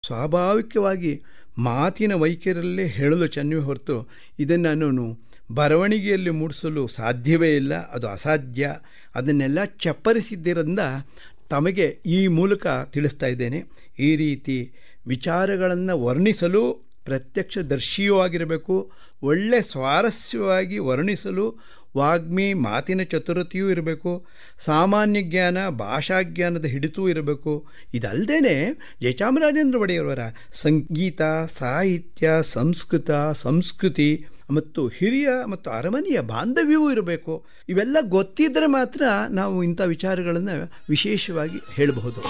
ಸ್ವಾಭಾವಿಕವಾಗಿ ಮಾತಿನ ವೈಖರಿಯಲ್ಲೇ ಹೇಳಲು ಚೆನ್ನವೇ ಹೊರತು ಇದನ್ನು ನಾನು ಬರವಣಿಗೆಯಲ್ಲಿ ಮೂಡಿಸಲು ಸಾಧ್ಯವೇ ಇಲ್ಲ ಅದು ಅಸಾಧ್ಯ ಅದನ್ನೆಲ್ಲ ಚಪ್ಪರಿಸಿದ್ದರಿಂದ ತಮಗೆ ಈ ಮೂಲಕ ತಿಳಿಸ್ತಾ ಇದ್ದೇನೆ ಈ ರೀತಿ ವಿಚಾರಗಳನ್ನು ವರ್ಣಿಸಲು ಪ್ರತ್ಯಕ್ಷದರ್ಶಿಯೂ ಆಗಿರಬೇಕು ಒಳ್ಳೆ ಸ್ವಾರಸ್ಯವಾಗಿ ವರ್ಣಿಸಲು ವಾಗ್ಮಿ ಮಾತಿನ ಚತುರತೆಯೂ ಇರಬೇಕು ಸಾಮಾನ್ಯ ಜ್ಞಾನ ಭಾಷಾಜ್ಞಾನದ ಹಿಡಿತೂ ಇರಬೇಕು ಇದಲ್ಲದೇ ಜಯಚಾಮರಾಜೇಂದ್ರ ಒಡೆಯರವರ ಸಂಗೀತ ಸಾಹಿತ್ಯ ಸಂಸ್ಕೃತ ಸಂಸ್ಕೃತಿ ಮತ್ತು ಹಿರಿಯ ಮತ್ತು ಅರಮನೆಯ ಬಾಂಧವ್ಯವೂ ಇರಬೇಕು ಇವೆಲ್ಲ ಗೊತ್ತಿದ್ದರೆ ಮಾತ್ರ ನಾವು ಇಂಥ ವಿಚಾರಗಳನ್ನು ವಿಶೇಷವಾಗಿ ಹೇಳಬಹುದು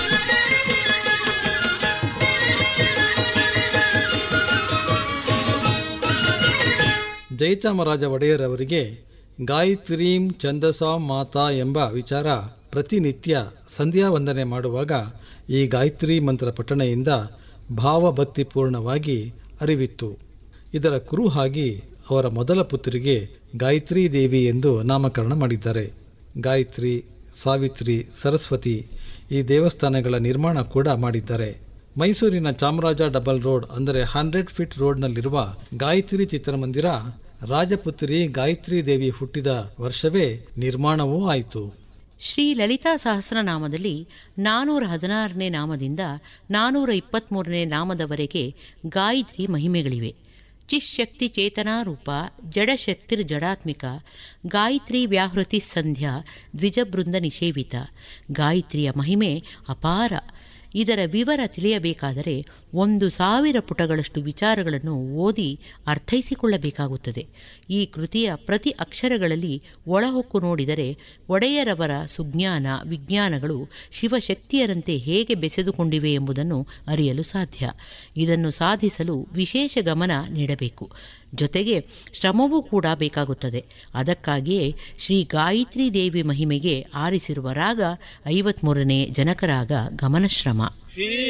ಜಯಚಾಮರಾಜ ಒಡೆಯರ್ ಅವರಿಗೆ ಗಾಯತ್ರೀಂ ಛಂದಸಾ ಮಾತಾ ಎಂಬ ವಿಚಾರ ಪ್ರತಿನಿತ್ಯ ಸಂಧ್ಯಾ ವಂದನೆ ಮಾಡುವಾಗ ಈ ಗಾಯತ್ರಿ ಮಂತ್ರ ಪಠಣೆಯಿಂದ ಭಾವಭಕ್ತಿಪೂರ್ಣವಾಗಿ ಅರಿವಿತ್ತು ಇದರ ಕುರುಹಾಗಿ ಅವರ ಮೊದಲ ಪುತ್ರಿಗೆ ಗಾಯತ್ರಿ ದೇವಿ ಎಂದು ನಾಮಕರಣ ಮಾಡಿದ್ದಾರೆ ಗಾಯತ್ರಿ ಸಾವಿತ್ರಿ ಸರಸ್ವತಿ ಈ ದೇವಸ್ಥಾನಗಳ ನಿರ್ಮಾಣ ಕೂಡ ಮಾಡಿದ್ದಾರೆ ಮೈಸೂರಿನ ಚಾಮರಾಜ ಡಬಲ್ ರೋಡ್ ಅಂದರೆ ಹಂಡ್ರೆಡ್ ಫೀಟ್ ರೋಡ್ನಲ್ಲಿರುವ ಗಾಯತ್ರಿ ಚಿತ್ರಮಂದಿರ ರಾಜಪುತ್ರಿ ಗಾಯತ್ರಿ ದೇವಿ ಹುಟ್ಟಿದ ವರ್ಷವೇ ನಿರ್ಮಾಣವೂ ಆಯಿತು ಶ್ರೀ ಲಲಿತಾ ಸಹಸ್ರನಾಮದಲ್ಲಿ ನಾನ್ನೂರ ಹದಿನಾರನೇ ನಾಮದಿಂದ ನಾನ್ನೂರ ಇಪ್ಪತ್ತ್ಮೂರನೇ ನಾಮದವರೆಗೆ ಗಾಯತ್ರಿ ಮಹಿಮೆಗಳಿವೆ ಚಿಶಕ್ತಿ ಚೇತನಾರೂಪ ಜಡಶಕ್ತಿರ್ ಜಡಾತ್ಮಿಕ ಗಾಯತ್ರಿ ವ್ಯಾಹೃತಿ ಸಂಧ್ಯಾ ದ್ವಿಜಬೃಂದ ನಿಷೇವಿತ ಗಾಯತ್ರಿಯ ಮಹಿಮೆ ಅಪಾರ ಇದರ ವಿವರ ತಿಳಿಯಬೇಕಾದರೆ ಒಂದು ಸಾವಿರ ಪುಟಗಳಷ್ಟು ವಿಚಾರಗಳನ್ನು ಓದಿ ಅರ್ಥೈಸಿಕೊಳ್ಳಬೇಕಾಗುತ್ತದೆ ಈ ಕೃತಿಯ ಪ್ರತಿ ಅಕ್ಷರಗಳಲ್ಲಿ ಒಳಹೊಕ್ಕು ನೋಡಿದರೆ ಒಡೆಯರವರ ಸುಜ್ಞಾನ ವಿಜ್ಞಾನಗಳು ಶಿವಶಕ್ತಿಯರಂತೆ ಹೇಗೆ ಬೆಸೆದುಕೊಂಡಿವೆ ಎಂಬುದನ್ನು ಅರಿಯಲು ಸಾಧ್ಯ ಇದನ್ನು ಸಾಧಿಸಲು ವಿಶೇಷ ಗಮನ ನೀಡಬೇಕು ಜೊತೆಗೆ ಶ್ರಮವೂ ಕೂಡ ಬೇಕಾಗುತ್ತದೆ ಅದಕ್ಕಾಗಿಯೇ ಶ್ರೀ ಗಾಯತ್ರಿ ದೇವಿ ಮಹಿಮೆಗೆ ಆರಿಸಿರುವ ರಾಗ ಐವತ್ಮೂರನೇ ಜನಕರಾಗ ಗಮನಶ್ರಮ ಶ್ರೀ